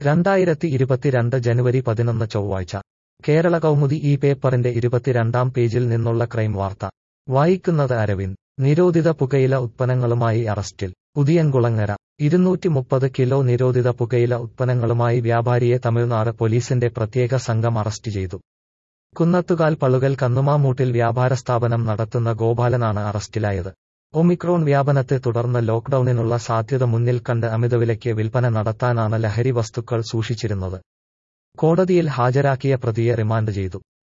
രണ്ടായിരത്തി ഇരുപത്തിരണ്ട് ജനുവരി പതിനൊന്ന് ചൊവ്വാഴ്ച കേരള കൗമുദി ഈ പേപ്പറിന്റെ ഇരുപത്തിരണ്ടാം പേജിൽ നിന്നുള്ള ക്രൈം വാർത്ത വായിക്കുന്നത് അരവിന്ദ് നിരോധിത പുകയില ഉത്പന്നങ്ങളുമായി അറസ്റ്റിൽ പുതിയൻകുളങ്ങര ഇരുന്നൂറ്റി മുപ്പത് കിലോ നിരോധിത പുകയില ഉത്പന്നങ്ങളുമായി വ്യാപാരിയെ തമിഴ്നാട് പോലീസിന്റെ പ്രത്യേക സംഘം അറസ്റ്റ് ചെയ്തു കുന്നത്തുകാൽ പളുകൽ കന്നുമാമൂട്ടിൽ വ്യാപാരസ്ഥാപനം നടത്തുന്ന ഗോപാലനാണ് അറസ്റ്റിലായത് ഒമിക്രോൺ വ്യാപനത്തെ തുടർന്ന് ലോക്ഡൌണിനുള്ള സാധ്യത മുന്നിൽ കണ്ട് അമിതവിലയ്ക്ക് വിൽപ്പന നടത്താനാണ് ലഹരി വസ്തുക്കൾ സൂക്ഷിച്ചിരുന്നത് കോടതിയിൽ ഹാജരാക്കിയ പ്രതിയെ റിമാൻഡ് ചെയ്തു